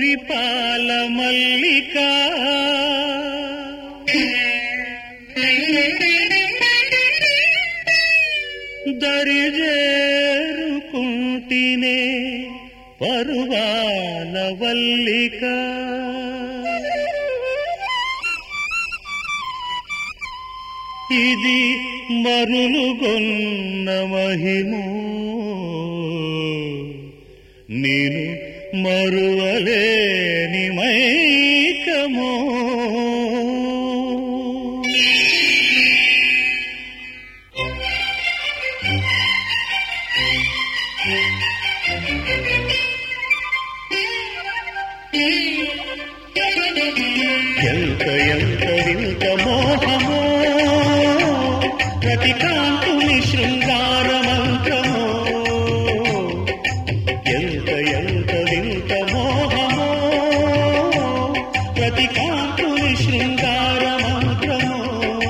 మురిపాల మల్లిక దరిజేరుకుంటినే పరువాల వల్లిక ఇది మరులుగొన్న మహిమో నేను మరువలేని మైకమో ఎంత ఎంత వింత మోహమో ప్రతి కాంతుని శృంగార మంత్రమో ఎంత ఎంత వింత మోహమో ప్రతి కాంతుని శృంగార మంత్రమో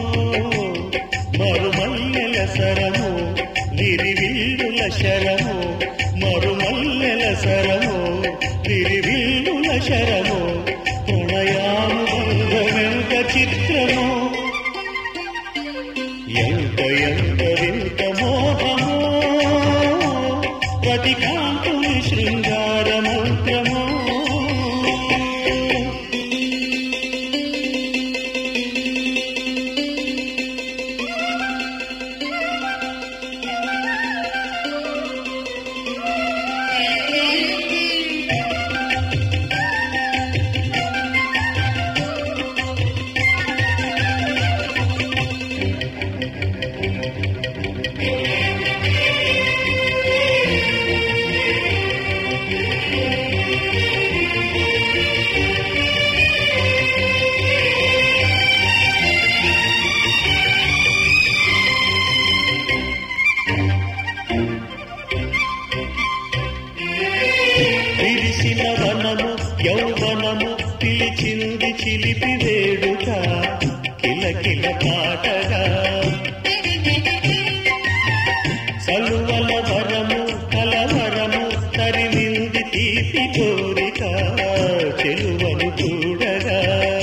మరుమల్లెల సరము విరివిల్లుల శరము మరుమల్లెల సరము విరివిల్లుల శరము ప్రణయానుబంధమెంత చిత్రమో ఎంత ఎంత వింత మోహమో ప్రతి కాంతుని శృంగార మంత్రమో విరిసిన వనము యౌవనము పిలిచింది చిలిపి వేడుక కిలకిల పాటగా సలువల వరము కలవరము తరిమింది తీపి కోరిక చెలువను చూడగా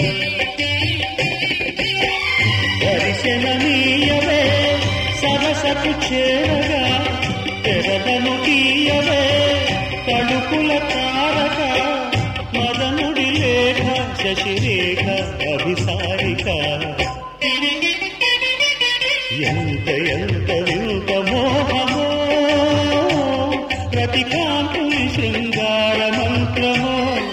దర్శనమీయవే సరసకు చేరగా తెరదను తీయవే తడుపుల తారక మదనుడి లేఖ శశిరేఖ అభిసారిక ఎంత ఎంత వింత మోహమో ప్రతి కాంతుని శృంగార మంత్రమో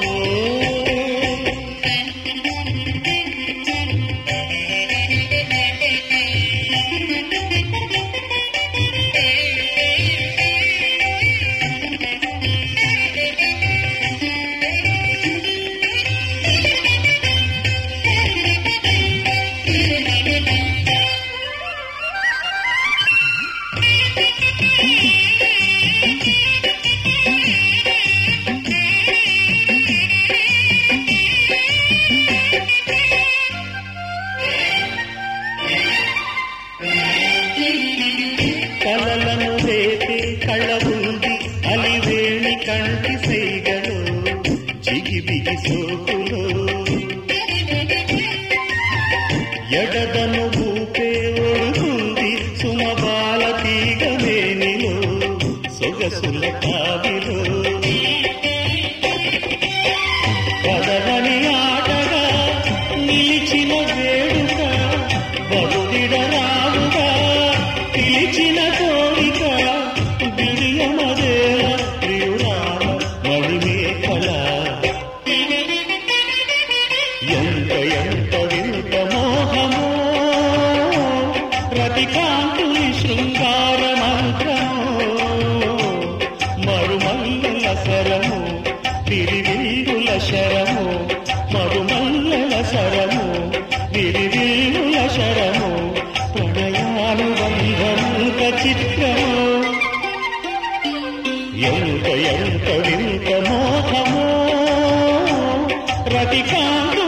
కలలను రేపే కళ్ళ ఉంది అలివేణి కంటి సైగలు చిగిబిగి సోకులు ఎడదను ఊపే ఒడుగుంది సుమబాల తీగ మేనిలో సొగసుల కావిలో కదలని ఆటగా నిలిచిన వేడుక బరుడిడరావుగా పిలిచిన కోరిక బిడియమదే ప్రియురాల మణిమేఖల ఎంత ఎంత వింత మోహమో ప్రతి కాంతుని శృంగార మంత్రమో మరుమల్లెల సరము తిరివిల్లుల శరము మరుమల్లెల సరము విరివిల్లుల శరము ప్రణయానుబంధముక చిత్రము ఎంత ఎంత వింత మోహమో ప్రతి కాంతు